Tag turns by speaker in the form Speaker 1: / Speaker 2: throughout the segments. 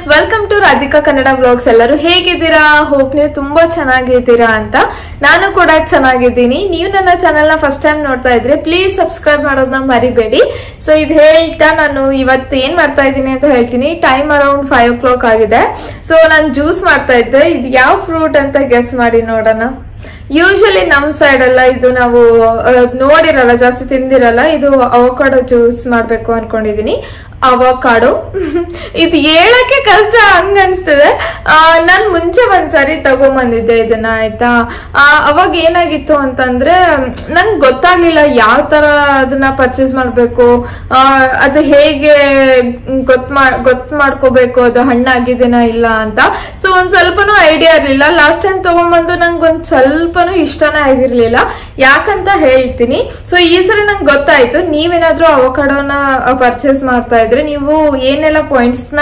Speaker 1: Welcome to Radhika Kannada blogs ಎಲ್ಲರೂ ಹೇಗಿದ್ದೀರಾ hope ನೀವು ತುಂಬಾ ಚೆನ್ನಾಗಿದ್ದೀರಾ ಅಂತ ನಾನು ಕೂಡ ಚೆನ್ನಾಗಿದ್ದೀನಿ ನೀವು ನನ್ನ ಚಾನೆಲ್ ನ ಫಸ್ಟ್ ಟೈಮ್ ನೋಡ್ತಾ ಇದ್ರೆ ಪ್ಲೀಸ್ ಸಬ್ಸ್ಕ್ರೈಬ್ ಮಾಡೋದನ್ನ ಮರಿಬೇಡಿ ಸೊ ಇದು ಹೇಳ್ತಾ ನಾನು ಇವತ್ತು ಏನ್ ಮಾಡ್ತಾ ಇದ್ದೀನಿ ಅಂತ ಹೇಳ್ತೀನಿ time around five o'clock ಆಗಿದೆ ಸೊ ನಾನು ಜ್ಯೂಸ್ ಮಾಡ್ತಾ ಇದ್ದೆ ಇದು ಯಾವ ಫ್ರೂಟ್ ಅಂತ ಗೆಸ್ ಮಾಡಿ ನೋಡೋಣ ಯೂಶಲಿ ನಮ್ ಸೈಡ್ ಎಲ್ಲ ಇದು ನಾವು ಆ, ನೋಡಿರಲ್ಲ ಜಾಸ್ತಿ ತಿಂದಿರಲ್ಲ ಇದು ಅವಕಾಡೋ ಜ್ಯೂಸ್ ಮಾಡ್ಬೇಕು ಅನ್ಕೊಂಡಿದೀನಿ ಅವಕಾಡೋ ಇದು ಹೇಳಕ್ಕೆ ಕಷ್ಟ ಹಂಗ ಅನ್ಸ್ತದೆ ಆ, ನಾನ್ ಮುಂಚೆ ಒಂದ್ಸರಿ ತಗೊಂಬಂದಿದ್ದೆ ಇದನ್ನ ಆಯ್ತಾ ಆ, ಅವಾಗ ಏನಾಗಿತ್ತು ಅಂತಂದ್ರೆ ನನ್ಗೆ ಗೊತ್ತಾಗ್ಲಿಲ್ಲ ಯಾವ ತರ ಅದನ್ನ ಪರ್ಚೇಸ್ ಮಾಡ್ಬೇಕು ಆ, ಅದು ಹೇಗೆ ಗೊತ್ ಮಾ ಗೊತ್ ಮಾಡ್ಕೋಬೇಕು ಅದು ಹಣ್ಣಾಗಿದೆನಾ ಇಲ್ಲ ಅಂತ ಸೊ ಒಂದ್ ಸ್ವಲ್ಪನೂ ಐಡಿಯಾ ಇರ್ಲಿಲ್ಲ ಲಾಸ್ಟ್ ಟೈಮ್ ತಗೊಂಬಂದು ನಂಗೆ ಒಂದ್ ಸ್ವಲ್ಪನೂ ಇಷ್ಟನೇ ಆಗಿರ್ಲಿಲ್ಲ ಯಾಕಂತ ಹೇಳ್ತೀನಿ ಸೊ ಈ ಸರಿ ನಂಗೆ ಗೊತ್ತಾಯ್ತು ನೀವೇನಾದ್ರೂ ಅವಕಾಡೋನ ಪರ್ಚೇಸ್ ಮಾಡ್ತಾ ಇದ್ರೆ ನೀವು ಏನೆಲ್ಲ ಪಾಯಿಂಟ್ಸ್ ನ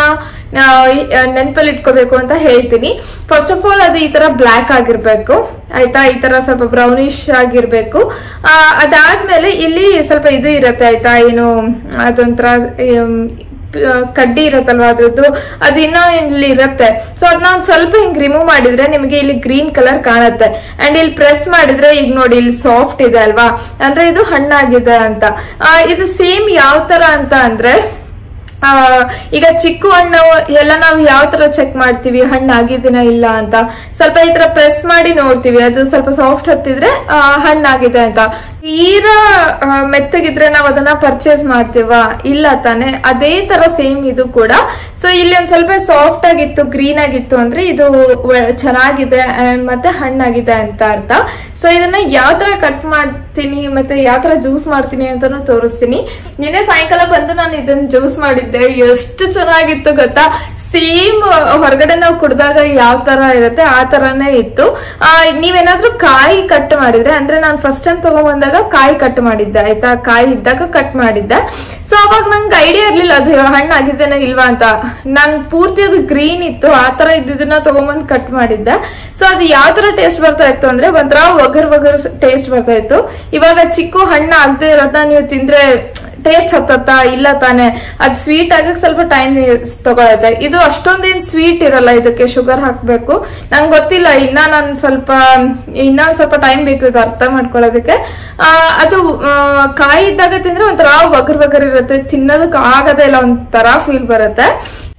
Speaker 1: ನೆನಪಲ್ಲಿ ಇಟ್ಕೋಬೇಕು ಅಂತ ಹೇಳ್ತೀನಿ ಫಸ್ಟ್ ಆಫ್ ಆಲ್ ಅದು ಈ ತರ ಬ್ಲ್ಯಾಕ್ ಆಗಿರ್ಬೇಕು ಆಯ್ತಾ ಈ ತರ ಸ್ವಲ್ಪ ಬ್ರೌನಿಶ್ ಆಗಿರ್ಬೇಕು ಆ, ಅದಾದ್ಮೇಲೆ ಇಲ್ಲಿ ಸ್ವಲ್ಪ ಇದು ಇರುತ್ತೆ ಆಯ್ತಾ ಏನು ಅದೊಂಥರ ಆಮ್, ಆ, ಕಡ್ಡಿ ಇರತ್ತಲ್ವಾ ಅದ್ರದ್ದು ಅದು ಇನ್ನೂ ಇಲ್ಲಿ ಇರುತ್ತೆ ಸೊ ಅದನ್ನ ಒಂದ್ ಸ್ವಲ್ಪ ಹಿಂಗ್ ರಿಮೂವ್ ಮಾಡಿದ್ರೆ ನಿಮಗೆ ಇಲ್ಲಿ ಗ್ರೀನ್ ಕಲರ್ ಕಾಣುತ್ತೆ ಅಂಡ್ ಇಲ್ಲಿ ಪ್ರೆಸ್ ಮಾಡಿದ್ರೆ ಈಗ ನೋಡಿ ಇಲ್ಲಿ ಸಾಫ್ಟ್ ಇದೆ ಅಲ್ವಾ ಅಂದ್ರೆ ಇದು ಹಣ್ಣಾಗಿದೆ ಅಂತ ಆ, ಇದು ಸೇಮ್ ಯಾವ ತರ ಅಂತ ಅಂದ್ರೆ ಆ, ಈಗ ಚಿಕ್ಕ ಹಣ್ಣು ಎಲ್ಲ ನಾವು ಯಾವ ತರ ಚೆಕ್ ಮಾಡ್ತೀವಿ ಹಣ್ಣು ಆಗಿದ್ದೀನ ಇಲ್ಲ ಅಂತ ಸ್ವಲ್ಪ ಈ ತರ ಪ್ರೆಸ್ ಮಾಡಿ ನೋಡ್ತೀವಿ ಅದು ಸ್ವಲ್ಪ ಸಾಫ್ಟ್ ಹತ್ತಿದ್ರೆ ಆ, ಹಣ್ಣಾಗಿದೆ ಅಂತ ತೀರಾ ಆ, ಮೆತ್ತಗಿದ್ರೆ ನಾವು ಅದನ್ನ ಪರ್ಚೇಸ್ ಮಾಡ್ತೀವ ಇಲ್ಲ ತಾನೆ ಅದೇ ತರ ಸೇಮ್ ಇದು ಕೂಡ ಸೊ ಇಲ್ಲಿ ಒಂದ್ ಸ್ವಲ್ಪ ಸಾಫ್ಟ್ ಆಗಿತ್ತು ಗ್ರೀನ್ ಆಗಿತ್ತು ಅಂದ್ರೆ ಇದು ಒ- ಚೆನ್ನಾಗಿದೆ and ಮತ್ತೆ ಹಣ್ಣಾಗಿದೆ ಅಂತ ಅರ್ಥ ಸೊ ಇದನ್ನ ಯಾವ ತರ ಕಟ್ ಮಾಡ್ತೀನಿ ಮತ್ತೆ ಯಾವ ತರ ಜ್ಯೂಸ್ ಮಾಡ್ತೀನಿ ಅಂತಾನು ತೋರಿಸ್ತೀನಿ ನಿನ್ನೆ ಸಾಯಂಕಾಲ ಬಂದು ನಾನು ಇದನ್ನ ಜ್ಯೂಸ್ ಮಾಡಿದ್ದೆ ಎಷ್ಟು ಚೆನ್ನಾಗಿತ್ತು ಗೊತ್ತಾ ಸೇಮ್ ಹೊರಗಡೆ ನಾವು ಕುಡ್ದಾಗ ಯಾವ ತರ ಇರುತ್ತೆ ಆ ತರಾನೇ ಇತ್ತು ಆ, ನೀವೇನಾದ್ರೂ ಕಾಯಿ ಕಟ್ ಮಾಡಿದ್ರೆ ಅಂದ್ರೆ ನಾನು ಫಸ್ಟ್ ಟೈಮ್ ತಗೊಂಡ್ಬಂದಾಗ ಕಾಯಿ ಕಟ್ ಮಾಡಿದ್ದೆ ಆಯ್ತಾ ಕಾಯಿ ಇದ್ದಾಗ ಕಟ್ ಮಾಡಿದ್ದೆ ಸೊ ಅವಾಗ ನಂಗೆ ಐಡಿಯಾ ಇರ್ಲಿಲ್ಲ ಅದು ಹಣ್ಣಾಗಿದ್ದೇನೆ ಇಲ್ವಾ ಅಂತ ನಾನ್ ಪೂರ್ತಿ ಅದು ಗ್ರೀನ್ ಇತ್ತು ಆ ತರ ಇದ್ದಿದ್ದನ್ನ ತಗೊಂಬಂದ್ ಕಟ್ ಮಾಡಿದ್ದೆ ಸೊ ಅದು ಯಾವ ತರ ಟೇಸ್ಟ್ ಬರ್ತಾ ಇತ್ತು ಅಂದ್ರೆ ಒಂಥರ ಒಗರ್ ಒಗರ್ ಟೇಸ್ಟ್ ಬರ್ತಾ ಇತ್ತು ಇವಾಗ ಚಿಕ್ಕ ಹಣ್ಣು ಆಗದೆ ಇರೋದನ್ನ ನೀವು ತಿಂದ್ರೆ ಟೇಸ್ಟ್ ಹತ್ತತ್ತಾ ಇಲ್ಲ ತಾನೆ ಅದ್ ಸ್ವೀಟ್ ಆಗಕ್ ಸ್ವಲ್ಪ ಟೈಮ್ ತಗೊಳತ್ತೆ ಇದು ಅಷ್ಟೊಂದೇನ್ ಸ್ವೀಟ್ ಇರಲ್ಲ ಇದಕ್ಕೆ ಶುಗರ್ ಹಾಕ್ಬೇಕು ನಂಗೆ ಗೊತ್ತಿಲ್ಲ ಇನ್ನ ನಾನು ಸ್ವಲ್ಪ ಇನ್ನೊಂದ್ ಸ್ವಲ್ಪ ಟೈಮ್ ಬೇಕು ಇದು ಅರ್ಥ ಮಾಡ್ಕೊಳ್ಳೋದಕ್ಕೆ ಆ, ಅದು ಆ, ಕಾಯಿ ಇದ್ದಾಗ ತಿಂದ್ರೆ ಒಂಥರ ಒಗರ್ ಒಗರ್ ಇರುತ್ತೆ ತಿನ್ನೋದಕ್ಕೆ ಆಗದೇ ಇಲ್ಲ ಒಂಥರ ಫೀಲ್ ಬರುತ್ತೆ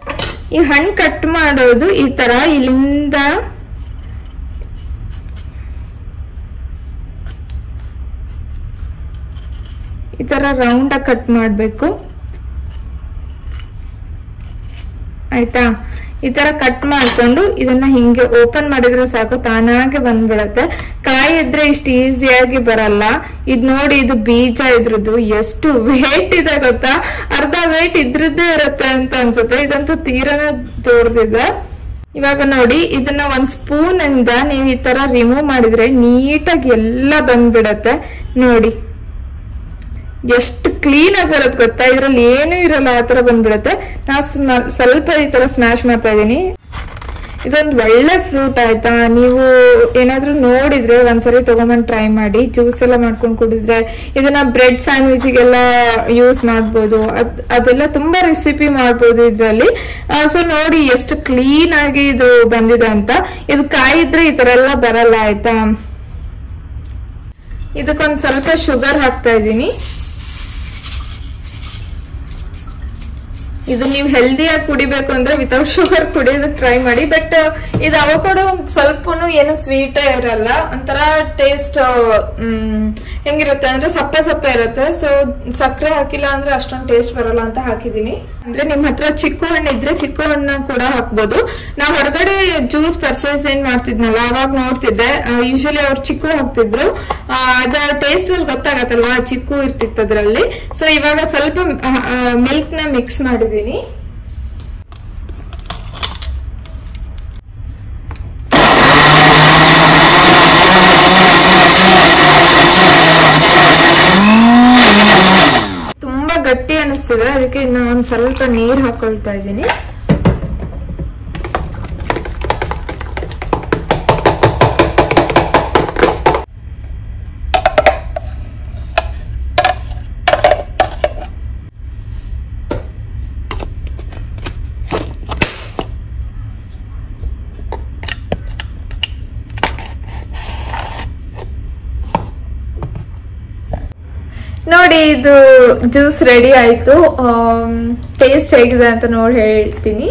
Speaker 1: ಈ ಹಣ್ಣು ಕಟ್ ಮಾಡೋದು ಈ ತರ ಇಲ್ಲಿಂದ ಈ ತರ ರೌಂಡ್ ಆಗಿ ಕಟ್ ಮಾಡ್ಬೇಕು ಆಯ್ತಾ ಈ ತರ ಕಟ್ ಮಾಡ್ಕೊಂಡು ಇದನ್ನ ಹಿಂಗೆ ಓಪನ್ ಮಾಡಿದ್ರೆ ಸಾಕು ತಾನಾಗೆ ಬಂದ್ಬಿಡತ್ತೆ ಕಾಯಿ ಇದ್ರೆ ಇಷ್ಟು ಈಸಿಯಾಗಿ ಬರಲ್ಲ ಇದ್ ನೋಡಿ ಇದು ಬೀಜ ಇದ್ರದ್ದು ಎಷ್ಟು ವೇಟ್ ಇದೆ ಗೊತ್ತಾ ಅರ್ಧ ವೇಟ್ ಇದ್ರದ್ದೇ ಇರುತ್ತೆ ಅಂತ ಅನ್ಸುತ್ತೆ ಇದಂತೂ ತೀರನ ದೊಡ್ಡದಿದೆ ಇವಾಗ ನೋಡಿ ಇದನ್ನ ಒಂದ್ ಸ್ಪೂನ್ ಇಂದ ನೀವು ಈ ತರ ರಿಮೂವ್ ಮಾಡಿದ್ರೆ ನೀಟಾಗಿ ಎಲ್ಲ ಬಂದ್ಬಿಡತ್ತೆ ನೋಡಿ ಎಷ್ಟು ಕ್ಲೀನ್ ಆಗಿ ಬರುತ್ತೆ ಗೊತ್ತಾ ಇದ್ರಲ್ಲಿ ಏನೂ ಇರಲ್ಲ ಆ ತರ ಬಂದ್ಬಿಡುತ್ತೆ ನಾ ಸ್ಮ- ಸ್ವಲ್ಪ ಈ ತರ ಸ್ಮ್ಯಾಶ್ ಮಾಡ್ತಾ ಇದೀನಿ ಇದೊಂದು ಒಳ್ಳೆ ಫ್ರೂಟ್ ಆಯ್ತಾ ನೀವು ಏನಾದ್ರೂ ನೋಡಿದ್ರೆ ಒಂದ್ಸರಿ ತಗೊಂಬಂದ್ ಟ್ರೈ ಮಾಡಿ ಜ್ಯೂಸ್ ಎಲ್ಲ ಮಾಡ್ಕೊಂಡು ಕುಡಿದ್ರೆ ಇದನ್ನ ಬ್ರೆಡ್ ಸ್ಯಾಂಡ್ವಿಚ್ಗೆಲ್ಲ ಯೂಸ್ ಮಾಡ್ಬೋದು ಅದ್- ಅದೆಲ್ಲ ತುಂಬಾ ರೆಸಿಪಿ ಮಾಡ್ಬೋದು ಇದ್ರಲ್ಲಿ ಸೊ ನೋಡಿ ಎಷ್ಟು ಕ್ಲೀನ್ ಆಗಿ ಇದು ಬಂದಿದೆ ಅಂತ ಇದು ಕಾಯಿ ಇದ್ರೆ ಈ ತರ ಎಲ್ಲ ಬರಲ್ಲ ಆಯ್ತಾ ಇದಕ್ಕೊಂದ್ ಸ್ವಲ್ಪ ಶುಗರ್ ಹಾಕ್ತಾ ಇದ್ದೀನಿ ಇದು ನೀವು ಹೆಲ್ದಿಯಾಗಿ ಕುಡಿಬೇಕು ಅಂದ್ರೆ ವಿತೌಟ್ ಶುಗರ್ ಕುಡಿಯೋದಕ್ಕೆ ಟ್ರೈ ಮಾಡಿ ಬಟ್ ಇದು ಅವಕಾಡೋ ಒಂದ್ ಸ್ವಲ್ಪನು ಏನು ಸ್ವೀಟ್ ಇರಲ್ಲ ಒಂಥರ ಟೇಸ್ಟ್ ಹೆಂಗಿರುತ್ತೆ ಅಂದ್ರೆ ಸಪ್ಪೆ ಸಪ್ಪೆ ಇರುತ್ತೆ ಸೊ ಸಕ್ಕರೆ ಹಾಕಿಲ್ಲ ಅಂದ್ರೆ ಅಷ್ಟೊಂದು ಟೇಸ್ಟ್ ಬರಲ್ಲ ಅಂತ ಹಾಕಿದೀನಿ ಅಂದ್ರೆ ನಿಮ್ ಹತ್ರ ಚಿಕ್ಕ ಹಣ್ಣು ಇದ್ರೆ ಚಿಕ್ಕ ಹಣ್ಣು ಕೂಡ ಹಾಕ್ಬೋದು ನಾ ಹೊರಗಡೆ ಜ್ಯೂಸ್ ಪರ್ಚೇಸ್ ಏನ್ ಮಾಡ್ತಿದ್ನಲ್ಲ ಅವಾಗ ನೋಡ್ತಿದ್ದೆ ಯೂಶಲಿ ಅವ್ರು ಚಿಕ್ಕು ಹಾಕ್ತಿದ್ರು ಆ, ಅದ್ರ ಟೇಸ್ಟ್ ಅಲ್ಲಿ ಗೊತ್ತಾಗತ್ತಲ್ವಾ ಚಿಕ್ಕು ಇರ್ತಿತ್ತು ಅದ್ರಲ್ಲಿ ಸೊ ಇವಾಗ ಸ್ವಲ್ಪ ಮಿಲ್ಕ್ ನ ಮಿಕ್ಸ್ ಮಾಡಿದೀನಿ ತುಂಬಾ ಗಟ್ಟಿ ಅನಿಸ್ತಿದೆ ಅದಕ್ಕೆ ಇನ್ನು ಒಂದ್ ಸ್ವಲ್ಪ ನೀರ್ ಹಾಕೊಳ್ತಾ ಇದ್ದೀನಿ ನೋಡಿ ಇದು ಜ್ಯೂಸ್ ರೆಡಿ ಆಯ್ತು ಟೇಸ್ಟ್ ಹೇಗಿದೆ ಅಂತ ನೋಡಿ ಹೇಳ್ತೀನಿ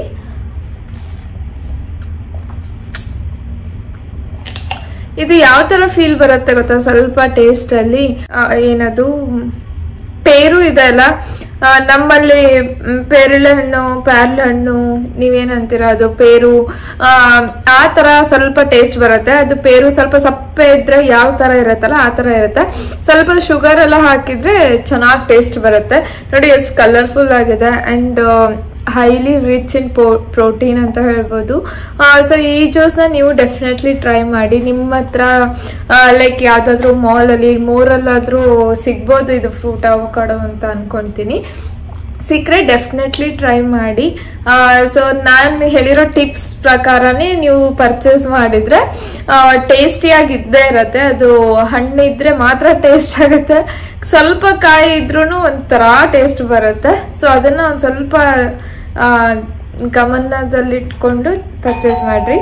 Speaker 1: ಇದು ಯಾವ ತರ ಫೀಲ್ ಬರುತ್ತೆ ಗೊತ್ತಾ ಸ್ವಲ್ಪ ಟೇಸ್ಟ್ ಅಲ್ಲಿ ಆ, ಏನದು ಪೇರು ಇದೆ ಅಲ್ಲ ಆ, ನಮ್ಮಲ್ಲಿ ಮ್, ಪೇರಳೆ ಹಣ್ಣು ಪ್ಯಾರ್ಲೆ ಹಣ್ಣು ನೀವೇನಂತೀರ ಅದು ಪೇರು ಆ, ಆ ತರ ಸ್ವಲ್ಪ ಟೇಸ್ಟ್ ಬರುತ್ತೆ ಅದು ಪೇರು ಸ್ವಲ್ಪ ಸಪ್ಪೆ ಇದ್ರೆ ಯಾವ ತರ ಇರುತ್ತಲ್ಲ ಆ ತರ ಇರುತ್ತೆ ಸ್ವಲ್ಪ ಶುಗರ್ ಎಲ್ಲ ಹಾಕಿದ್ರೆ ಚೆನ್ನಾಗಿ ಟೇಸ್ಟ್ ಬರುತ್ತೆ ನೋಡಿ ಎಷ್ಟು ಕಲರ್ಫುಲ್ ಆಗಿದೆ and highly rich in protein ಅಂತ ಹೇಳ್ಬೋದು ಸೊ ಈ ಜ್ಯೂಸ್ನ ನೀವು ಡೆಫಿನೆಟ್ಲಿ ಟ್ರೈ ಮಾಡಿ ನಿಮ್ಮ ಹತ್ರ ಲೈಕ್ ಯಾವುದಾದ್ರೂ ಮಾಲಲ್ಲಿ ಮೋರಲ್ಲಾದರೂ ಸಿಗ್ಬೋದು ಇದು ಫ್ರೂಟ್ ಅವಕಾಡೋ ಅಂತ ಅನ್ಕೊಂತೀನಿ ಸಿಕ್ಕರೆ ಡೆಫಿನೆಟ್ಲಿ ಟ್ರೈ ಮಾಡಿ ಸೊ ನಾನು ಹೇಳಿರೋ ಟಿಪ್ಸ್ ಪ್ರಕಾರನೇ ನೀವು ಪರ್ಚೇಸ್ ಮಾಡಿದ್ರೆ ಟೇಸ್ಟಿಯಾಗಿ ಇದ್ದೇ ಇರತ್ತೆ ಅದು ಹಣ್ಣಿದ್ರೆ ಮಾತ್ರ ಟೇಸ್ಟ್ ಆಗುತ್ತೆ ಸ್ವಲ್ಪ ಕಾಯಿ ಇದ್ರೂ ಒಂಥರ ಟೇಸ್ಟ್ ಬರುತ್ತೆ ಸೊ ಅದನ್ನ ಒಂದು ಸ್ವಲ್ಪ ಆ, ಗಮನದಲ್ಲಿಟ್ಕೊಂಡು ಪರ್ಚೇಸ್ ಮಾಡ್ರಿ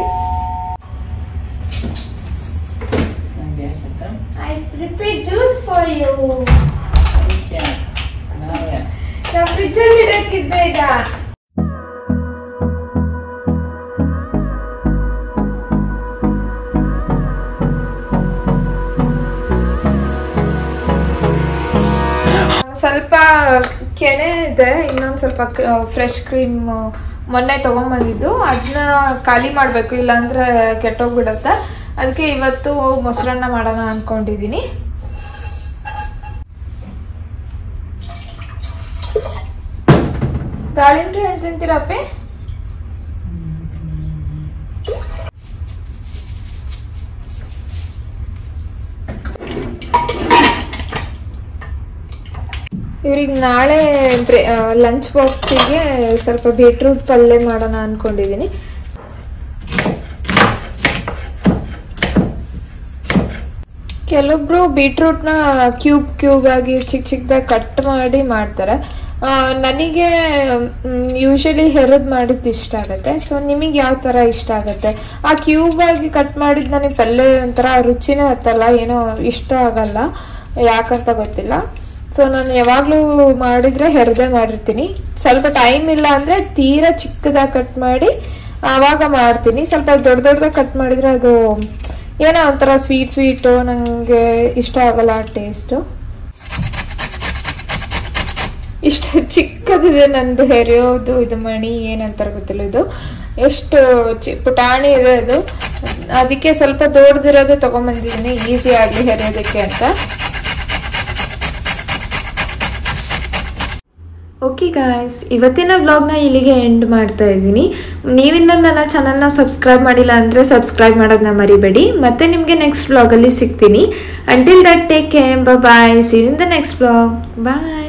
Speaker 2: ನಂಗೆ ಗೊತ್ತಾ?
Speaker 1: I prepare juice for you
Speaker 2: ಅದಕ್ಕೆ ನಾವೇ
Speaker 1: ನಾ ಫ್ರಿಜ್ಜಲ್ಲಿ ಇಡಕ್ಕಿದ್ದೆ ಈಗ ಸ್ವಲ್ಪ ಕೆನೆ ಇದೆ ಇನ್ನೊಂದು ಸ್ವಲ್ಪ ಫ್ರೆಶ್ ಕ್ರೀಮ್ ಮೊನ್ನೆ ತಗೊಂಬಂದಿದ್ದು ಅದನ್ನ ಖಾಲಿ ಮಾಡಬೇಕು ಇಲ್ಲಾಂದ್ರೆ ಕೆಟ್ಟೋಗ್ಬಿಡತ್ತೆ ಅದಕ್ಕೆ ಇವತ್ತು ಮೊಸರನ್ನ ಮಾಡೋಣ ಅನ್ಕೊಂಡಿದ್ದೀನಿ ದಾಳಿಂಬ್ರೆ ಹಣ್ಣು ತಿಂತೀರಪ್ಪಿ ಇವ್ರಿಗೆ ನಾಳೆ ಲಂಚ್ ಬಾಕ್ಸಿಗೆ ಸ್ವಲ್ಪ ಬೀಟ್ರೂಟ್ ಪಲ್ಯ ಮಾಡೋಣ ಅನ್ಕೊಂಡಿದ್ದೀನಿ ಕೆಲವೊಬ್ರು ಬೀಟ್ರೂಟ್ನ ಕ್ಯೂಬ್ ಕ್ಯೂಬ್ ಆಗಿ ಚಿಕ್ಕ ಚಿಕ್ಕದಾಗಿ ಕಟ್ ಮಾಡಿ ಮಾಡ್ತಾರೆ ಆ, ನನಗೆ ಯೂಶಲಿ ಹೆರದ್ ಮಾಡಿದ್ದು ಇಷ್ಟ ಆಗುತ್ತೆ ಸೊ ನಿಮಗೆ ಯಾವ ತರ ಇಷ್ಟ ಆಗುತ್ತೆ ಆ ಕ್ಯೂಬ್ ಆಗಿ ಕಟ್ ಮಾಡಿದ್ ನನಗೆ ಪಲ್ಯ ಒಂಥರ ರುಚಿನೇ ಹತ್ತಲ್ಲ ಏನೋ ಇಷ್ಟ ಆಗಲ್ಲ ಯಾಕಂತ ಗೊತ್ತಿಲ್ಲ ಸೊ ನಾನು ಯಾವಾಗಲೂ ಮಾಡಿದ್ರೆ ಹೆರದೆ ಮಾಡಿರ್ತೀನಿ ಸ್ವಲ್ಪ ಟೈಮ್ ಇಲ್ಲ ಅಂದ್ರೆ ತೀರಾ ಚಿಕ್ಕದಾಗಿ ಕಟ್ ಮಾಡಿ ಆವಾಗ ಮಾಡ್ತೀನಿ ಸ್ವಲ್ಪ ದೊಡ್ಡ ದೊಡ್ಡದಾಗಿ ಕಟ್ ಮಾಡಿದ್ರೆ ಅದು ಏನೋ ಒಂಥರ ಸ್ವೀಟ್ ಸ್ವೀಟು ನನಗೆ ಇಷ್ಟ ಆಗಲ್ಲ ಆ ಟೇಸ್ಟು ಇಷ್ಟು ಚಿಕ್ಕದಿದೆ ನಂದು ಹೆರೆಯೋದು ಇದು ಮಣಿ ಏನಂತಾರ ಗೊತ್ತಿಲ್ಲ ಇದು ಎಷ್ಟು ಚಿ ಪುಟಾಣಿ ಇದೆ ಅದು ಅದಕ್ಕೆ ಸ್ವಲ್ಪ ದೊಡ್ಡದಿರೋದು ತಗೊಂಬಂದಿದ್ದೀನಿ ಈಸಿ ಆಗಲಿ ಹೆರೆಯೋದಕ್ಕೆ ಅಂತ ಓಕೆ ಗಾಯ್ಸ್ ಇವತ್ತಿನ ವ್ಲಾಗ್ನ ಇಲ್ಲಿಗೆ ಎಂಡ್ ಮಾಡ್ತಾ ಇದ್ದೀನಿ ನೀವಿನ್ನ ನನ್ನ ಚಾನಲ್ನ ಸಬ್ಸ್ಕ್ರೈಬ್ ಮಾಡಿಲ್ಲ ಅಂದರೆ ಸಬ್ಸ್ಕ್ರೈಬ್ ಮಾಡೋದನ್ನ ಮರಿಬೇಡಿ ಮತ್ತೆ ನಿಮಗೆ ನೆಕ್ಸ್ಟ್ ವ್ಲಾಗಲ್ಲಿ ಸಿಗ್ತೀನಿ until that take care bye see in the next vlog bye